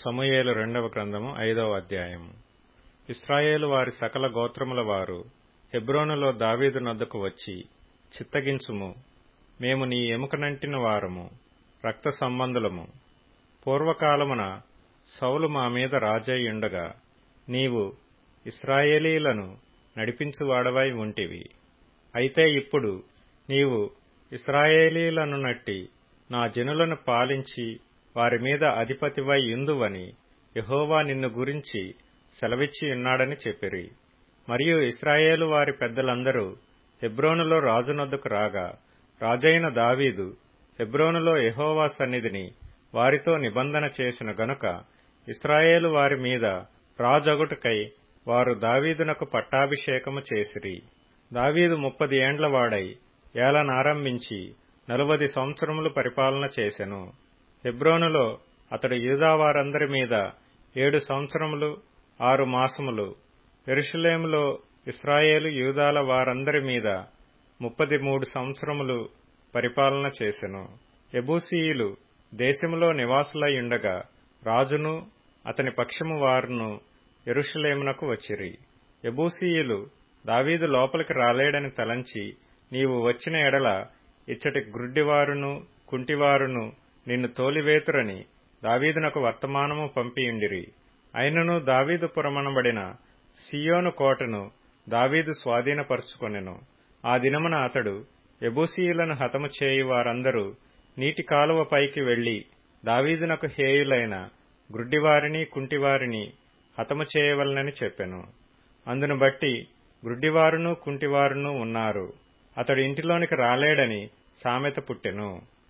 సమూయేలు రెండవ గ్రంథము ఐదవ అధ్యాయము ఇస్రాయేలు వారి సకల గోత్రముల వారు హెబ్రోనులో దావీదు నద్దకు వచ్చి చిత్తగించుము మేము నీ ఎముకనంటిన వారము రక్త సంబంధులము పూర్వకాలమున సౌలు మా మీద రాజయ్యుండగా నీవు ఇస్రాయేలీలను నడిపించువాడవై ఉంటివి అయితే ఇప్పుడు నీవు ఇస్రాయేలీలను నట్టి నా జనులను పాలించి వారి మీద అధిపతివై యుందువని యహోవా నిన్ను గురించి సెలవిచ్చి ఉన్నాడని చెప్పిరి మరియు ఇస్రాయేలు వారి పెద్దలందరూ హెబ్రోనులో రాజునొద్దకు రాగా రాజైన దావీదు హెబ్రోనులో యహోవా సన్నిధిని వారితో నిబంధన చేసిన గనుక ఇస్రాయేలు వారి మీద రాజొగుటకై వారు దావీదునకు పట్టాభిషేకము చేసిరి దావీదు ముప్పది ఏండ్లవాడై ఏలనారంభించి నలువది సంవత్సరములు పరిపాలన చేసెను హెబ్రోనులో అతడు యూదావారందరి మీద ఏడు సంవత్సరములు ఆరు మాసములు ఎరుషులేములో ఇస్రాయేలు యూదాల వారందరి మీద ముప్పది మూడు సంవత్సరములు పరిపాలన చేసెను ఎబూసీయులు దేశములో నివాసులయ్యుండగా రాజును అతని పక్షము వారును ఎరుషులేమునకు వచ్చిరి ఎబూసీయులు దావీదు లోపలికి రాలేడని తలంచి నీవు వచ్చిన ఎడల ఇచ్చటి గ్రుడ్డివారును కుంటివారును నిన్ను తోలివేతురని దావీదునకు వర్తమానము పంపియుండిరి అయినను దావీదు పురమనబడిన సియోను కోటను దావీదు స్వాధీనపరుచుకొనెను ఆ దినమున అతడు ఎబూసీయులను హతము చేయి వారందరూ నీటి కాలువ పైకి వెళ్లి దావీదునకు హేయులైన గ్రుడ్డివారిని కుంటివారిని హతము చేయవలనని చెప్పెను అందును బట్టి గ్రుడ్డివారును కుంటివారును ఉన్నారు అతడు ఇంటిలోనికి రాలేడని సామెత పుట్టెను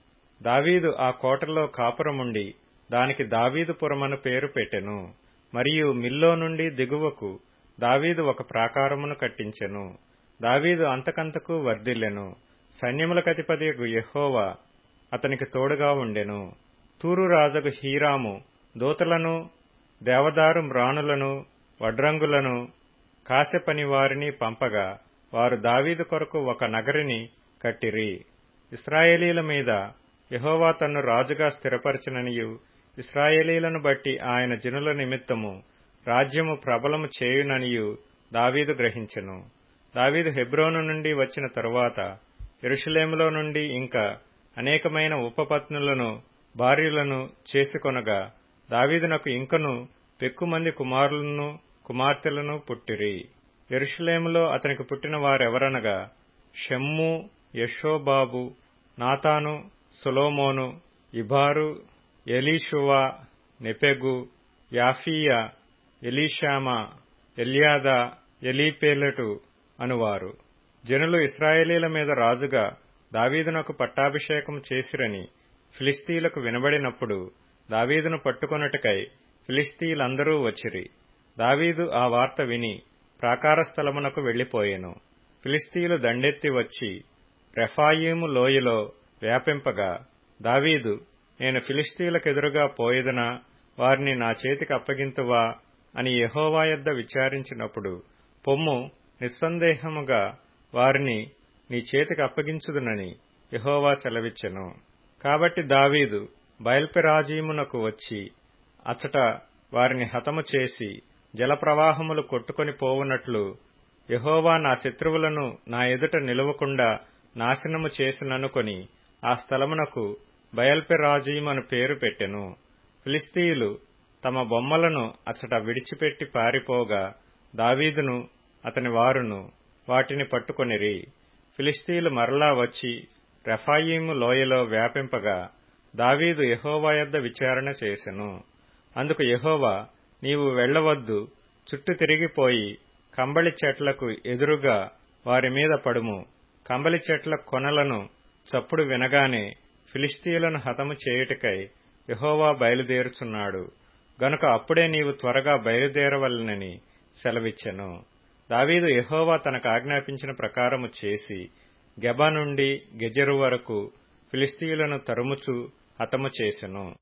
దావీదు ఆ కోటలో కాపురముండి దానికి దావీదుపురమను పేరు పెట్టెను మరియు మిల్లో నుండి దిగువకు దావీదు ఒక ప్రాకారమును కట్టించెను దావీదు అంతకంతకు వర్ధిల్లెను సైన్యములకధిపతి యెహోవా అతనికి తోడుగా ఉండెను తూరు రాజగు హీరాము దూతలను దేవదారు మ్రాణులను వడ్రంగులను కాసెపని వారిని పంపగా వారు దావీదు కొరకు ఒక నగరిని కట్టిరి ఇస్రాయేలీల మీద యహోవా తన్ను రాజుగా స్థిరపరచననియు ఇస్రాయేలీలను బట్టి ఆయన జనుల నిమిత్తము రాజ్యము ప్రబలము చేయుననియు దావీదు గ్రహించెను దావీదు హెబ్రోను నుండి వచ్చిన తరువాత ఎరుషులేములో నుండి ఇంకా అనేకమైన ఉపపత్నులను భార్యలను చేసుకొనగా దావీదునకు ఇంకను పెక్కుమంది కుమారులను కుమార్తెలను పుట్టిరి ఎరుషులేములో అతనికి పుట్టిన వారెవరనగా షమ్ము యశోబాబు నాతాను సొలోమోను ఇబారు ఎలీషువా నెపెగు యాఫీయా ఎలీషామా ఎల్యాదా ఎలీపేలటు అనువారు జనులు ఇస్రాయేలీల మీద రాజుగా దావీదునకు పట్టాభిషేకం చేసిరని ఫిలిస్తీలకు వినబడినప్పుడు దావీదును పట్టుకొనుటకై ఫిలిస్తీలందరూ వచ్చిరి దావీదు ఆ వార్త విని ప్రాకార స్థలమునకు వెళ్లిపోయెను ఫిలిస్తీలు దండెత్తి వచ్చి రెఫాయిము లోయలో వ్యాపింపగా దావీదు నేను ఫిలిస్తీలకెదురుగా పోయేదనా వారిని నా చేతికి అప్పగింతువా అని యహోవా యొద్ద విచారించినప్పుడు పొమ్ము నిస్సందేహముగా వారిని నీ చేతికి అప్పగించుదునని యహోవా సెలవిచ్చెను కాబట్టి దావీదు బయల్పెరాజీమునకు వచ్చి అచట వారిని హతము చేసి జలప్రవాహములు కొట్టుకొని పోవునట్లు యహోవా నా శత్రువులను నా ఎదుట నిలవకుండా నాశనము చేసిననుకొని ఆ స్థలమునకు బయల్పెరాజీమను పేరు పెట్టెను ఫిలిస్తీయులు తమ బొమ్మలను అచట విడిచిపెట్టి పారిపోగా దావీదును అతని వారును వాటిని పట్టుకొనిరి ఫిలిస్తీయులు మరలా వచ్చి రెఫాయిము లోయలో వ్యాపింపగా దావీదు యహోవా యొద్ద విచారణ చేసెను అందుకు యహోవా నీవు వెళ్లవద్దు చుట్టూ తిరిగిపోయి కంబళి చెట్లకు ఎదురుగా వారి మీద పడుము కంబలి చెట్ల కొనలను చప్పుడు వినగానే ఫిలిస్తీయులను హతము చేయుటకై యహోవా బయలుదేరుచున్నాడు గనుక అప్పుడే నీవు త్వరగా బయలుదేరవలనని సెలవిచ్చెను దావీదు యహోవా తనకు ఆజ్ఞాపించిన ప్రకారము చేసి గెబ నుండి గెజరు వరకు ఫిలిస్తీయులను తరుముచు హతము చేసెను